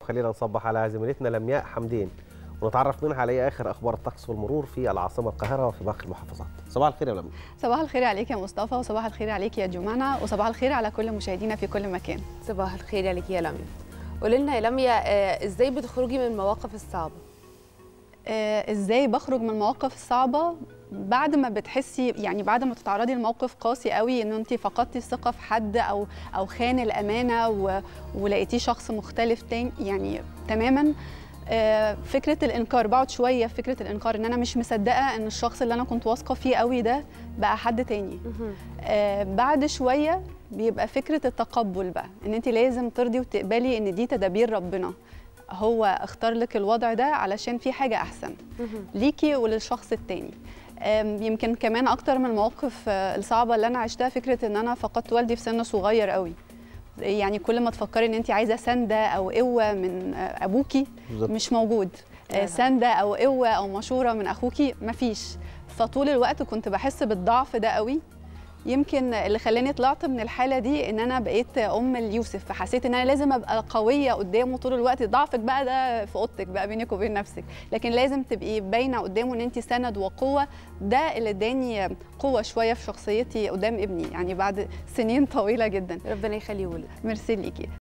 خلينا نصبح على زميلتنا لمياء حمدين ونتعرف منها على ايه اخر اخبار الطقس والمرور في العاصمه القاهره وفي باقي المحافظات صباح الخير يا لمياء صباح الخير عليك يا مصطفى وصباح الخير عليك يا جمانة وصباح الخير على كل مشاهدينا في كل مكان صباح الخير عليك يا لميا قولي لنا يا لميا آه، ازاي بتخرجي من المواقف الصعبه آه ازاي بخرج من المواقف الصعبه بعد ما بتحسي يعني بعد ما تتعرضي لموقف قاسي قوي ان انت فقدتي الثقه في حد او او خان الامانه و... ولقيتيه شخص مختلف تاني يعني تماما آه، فكره الانكار بقعد شويه في فكره الانكار ان انا مش مصدقه ان الشخص اللي انا كنت واثقه فيه قوي ده بقى حد تاني آه، بعد شويه بيبقى فكره التقبل بقى ان انت لازم ترضي وتقبلي ان دي تدابير ربنا هو اختار لك الوضع ده علشان في حاجه احسن ليكي وللشخص التاني آم، يمكن كمان اكتر من المواقف آه، الصعبه اللي انا عشتها فكره ان انا فقدت والدي في سن صغير قوي يعني كل ما تفكري ان انت عايزه سنده او قوه من آه، ابوكي بالظبط. مش موجود لا. آه، سنده او قوه او مشوره من اخوكي مفيش فطول الوقت كنت بحس بالضعف ده قوي يمكن اللي خلاني طلعت من الحاله دي ان انا بقيت ام ليوسف فحسيت ان انا لازم ابقى قويه قدامه طول الوقت ضعفك بقى ده في اوضتك بقى بينك وبين نفسك لكن لازم تبقي باينه قدامه ان انت سند وقوه ده اللي اداني قوه شويه في شخصيتي قدام ابني يعني بعد سنين طويله جدا ربنا يخليه لك ميرسي ليكي